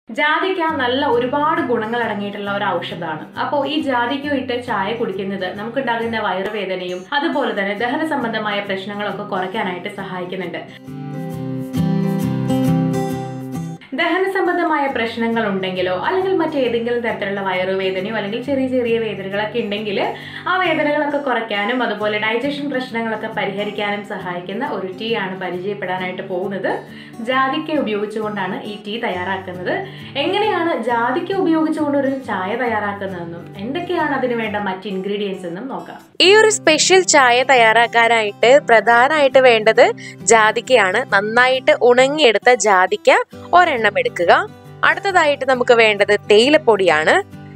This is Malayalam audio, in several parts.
ജാതിക്ക നല്ല ഒരുപാട് ഗുണങ്ങൾ അടങ്ങിയിട്ടുള്ള ഒരു ഔഷധമാണ് അപ്പോൾ ഈ ജാതിക്ക ഇട്ട് ചായ കുടിക്കുന്നത് നമുക്കുണ്ടാകുന്ന വയറുവേദനയും അതുപോലെ തന്നെ ദഹന സംബന്ധമായ പ്രശ്നങ്ങളൊക്കെ കുറയ്ക്കാനായിട്ട് സഹായിക്കുന്നുണ്ട് ദഹന സംബന്ധമായ പ്രശ്നങ്ങൾ ഉണ്ടെങ്കിലോ അല്ലെങ്കിൽ മറ്റേതെങ്കിലും തരത്തിലുള്ള വയറുവേദനയോ അല്ലെങ്കിൽ ചെറിയ ചെറിയ വേദനകളൊക്കെ ഉണ്ടെങ്കിൽ ആ വേദനകളൊക്കെ കുറയ്ക്കാനും അതുപോലെ ഡൈജഷൻ പ്രശ്നങ്ങളൊക്കെ പരിഹരിക്കാനും സഹായിക്കുന്ന ഒരു ടീ ആണ് പരിചയപ്പെടാനായിട്ട് പോകുന്നത് ജാതിക്ക ഉപയോഗിച്ചുകൊണ്ടാണ് ഈ ടീ തയ്യാറാക്കുന്നത് എങ്ങനെയാണ് ജാതിക്ക ഉപയോഗിച്ചുകൊണ്ട് ഒരു ചായ തയ്യാറാക്കുന്നതെന്നും എന്തൊക്കെയാണ് അതിന് വേണ്ട മറ്റ് ഇൻഗ്രീഡിയൻസ് എന്നും നോക്കാം ഈ ഒരു സ്പെഷ്യൽ ചായ തയ്യാറാക്കാനായിട്ട് പ്രധാനമായിട്ട് വേണ്ടത് ജാതിക്കയാണ് നന്നായിട്ട് ഉണങ്ങിയെടുത്ത ജാതിക്ക ഒരെണ്ണം എടുക്കുക അടുത്തതായിട്ട് നമുക്ക് വേണ്ടത് തേയിലപ്പൊടിയാണ്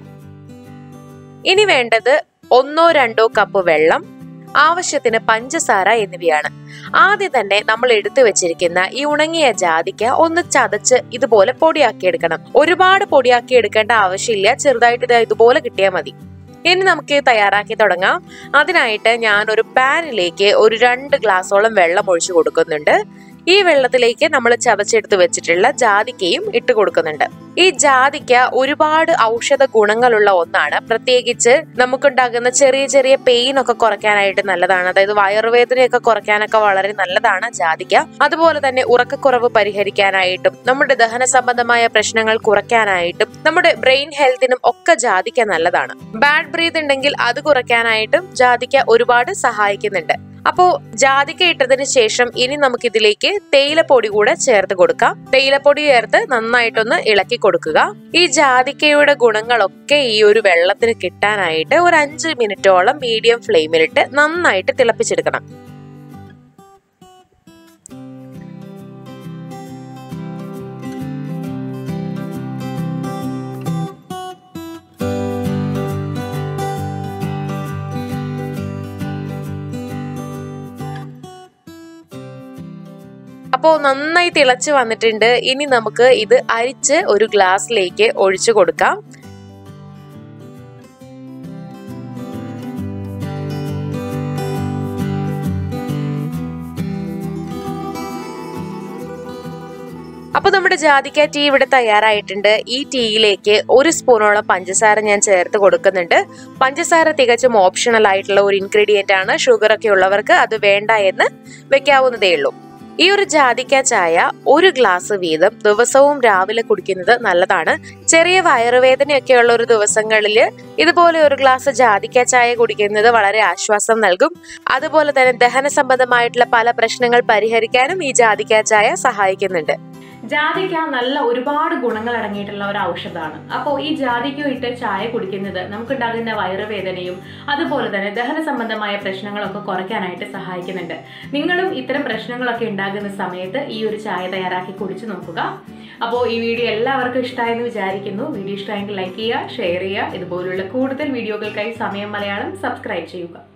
ഇനി വേണ്ടത് ഒന്നോ രണ്ടോ കപ്പ് വെള്ളം ആവശ്യത്തിന് പഞ്ചസാര എന്നിവയാണ് ആദ്യം തന്നെ നമ്മൾ എടുത്തു വെച്ചിരിക്കുന്ന ഈ ഉണങ്ങിയ ജാതിക്ക ഒന്ന് ചതച്ച് ഇതുപോലെ പൊടിയാക്കി എടുക്കണം ഒരുപാട് പൊടിയാക്കി എടുക്കേണ്ട ആവശ്യമില്ല ചെറുതായിട്ട് ഇത് ഇതുപോലെ കിട്ടിയാൽ മതി ഇനി നമുക്ക് തയ്യാറാക്കി തുടങ്ങാം അതിനായിട്ട് ഞാൻ ഒരു പാനിലേക്ക് ഒരു രണ്ട് ഗ്ലാസോളം വെള്ളം ഒഴിച്ചു കൊടുക്കുന്നുണ്ട് ഈ വെള്ളത്തിലേക്ക് നമ്മൾ ചതച്ചെടുത്ത് വെച്ചിട്ടുള്ള ജാതിക്കയും ഇട്ട് കൊടുക്കുന്നുണ്ട് ഈ ജാതിക്ക ഒരുപാട് ഔഷധ ഗുണങ്ങളുള്ള ഒന്നാണ് പ്രത്യേകിച്ച് നമുക്കുണ്ടാകുന്ന ചെറിയ ചെറിയ പെയിൻ ഒക്കെ കുറയ്ക്കാനായിട്ട് നല്ലതാണ് അതായത് വയറുവേദനയൊക്കെ കുറയ്ക്കാനൊക്കെ വളരെ നല്ലതാണ് ജാതിക്ക അതുപോലെ തന്നെ ഉറക്കക്കുറവ് പരിഹരിക്കാനായിട്ടും നമ്മുടെ ദഹന സംബന്ധമായ പ്രശ്നങ്ങൾ കുറയ്ക്കാനായിട്ടും നമ്മുടെ ബ്രെയിൻ ഹെൽത്തിനും ഒക്കെ ജാതിക്ക നല്ലതാണ് ബാഡ് ബ്രീത്ത് ഉണ്ടെങ്കിൽ അത് കുറയ്ക്കാനായിട്ടും ജാതിക്ക ഒരുപാട് സഹായിക്കുന്നുണ്ട് അപ്പോ ജാതിക്ക ഇട്ടതിന് ശേഷം ഇനി നമുക്ക് ഇതിലേക്ക് തേയിലപ്പൊടി കൂടെ ചേർത്ത് കൊടുക്കാം തേയിലപ്പൊടി ചേർത്ത് നന്നായിട്ടൊന്ന് ഇളക്കി കൊടുക്കുക ഈ ജാതിക്കയുടെ ഗുണങ്ങളൊക്കെ ഈ ഒരു വെള്ളത്തിന് കിട്ടാനായിട്ട് ഒരു അഞ്ച് മിനിറ്റോളം മീഡിയം ഫ്ലെയിമിലിട്ട് നന്നായിട്ട് തിളപ്പിച്ചെടുക്കണം അപ്പോൾ നന്നായി തിളച്ച് വന്നിട്ടുണ്ട് ഇനി നമുക്ക് ഇത് അരിച്ച് ഒരു ഗ്ലാസ്സിലേക്ക് ഒഴിച്ചു കൊടുക്കാം അപ്പൊ നമ്മുടെ ജാതിക്ക ടീ ഇവിടെ തയ്യാറായിട്ടുണ്ട് ഈ ടീയിലേക്ക് ഒരു സ്പൂണോളം പഞ്ചസാര ഞാൻ ചേർത്ത് കൊടുക്കുന്നുണ്ട് പഞ്ചസാര തികച്ചും ഓപ്ഷണൽ ആയിട്ടുള്ള ഒരു ഇൻഗ്രീഡിയന്റ് ആണ് ഷുഗർ ഒക്കെ ഉള്ളവർക്ക് അത് വേണ്ട എന്ന് വെക്കാവുന്നതേ ഉള്ളൂ ഈ ഒരു ജാതിക്ക ചായ ഒരു ഗ്ലാസ് വീതം ദിവസവും രാവിലെ കുടിക്കുന്നത് നല്ലതാണ് ചെറിയ വയറുവേദനയൊക്കെ ഉള്ള ഒരു ദിവസങ്ങളിൽ ഇതുപോലെ ഒരു ഗ്ലാസ് ജാതിക്ക ചായ കുടിക്കുന്നത് വളരെ ആശ്വാസം നൽകും അതുപോലെ തന്നെ ദഹന സംബന്ധമായിട്ടുള്ള പല പ്രശ്നങ്ങൾ പരിഹരിക്കാനും ഈ ജാതിക്ക ചായ സഹായിക്കുന്നുണ്ട് ജാതിക്ക നല്ല ഒരുപാട് ഗുണങ്ങൾ അടങ്ങിയിട്ടുള്ള ഒരു ഔഷധമാണ് അപ്പോൾ ഈ ജാതിക്ക ഇട്ട് ചായ കുടിക്കുന്നത് നമുക്കുണ്ടാകുന്ന വയറുവേദനയും അതുപോലെ തന്നെ ദഹന സംബന്ധമായ പ്രശ്നങ്ങളൊക്കെ കുറയ്ക്കാനായിട്ട് സഹായിക്കുന്നുണ്ട് നിങ്ങളും ഇത്തരം പ്രശ്നങ്ങളൊക്കെ ഉണ്ടാകുന്ന സമയത്ത് ഈ ഒരു ചായ തയ്യാറാക്കി കുടിച്ചു നോക്കുക അപ്പോൾ ഈ വീഡിയോ എല്ലാവർക്കും ഇഷ്ടമായെന്ന് വിചാരിക്കുന്നു വീഡിയോ ഇഷ്ടമായെങ്കിൽ ലൈക്ക് ചെയ്യുക ഷെയർ ചെയ്യുക ഇതുപോലുള്ള കൂടുതൽ വീഡിയോകൾക്കായി സമയം മലയാളം സബ്സ്ക്രൈബ് ചെയ്യുക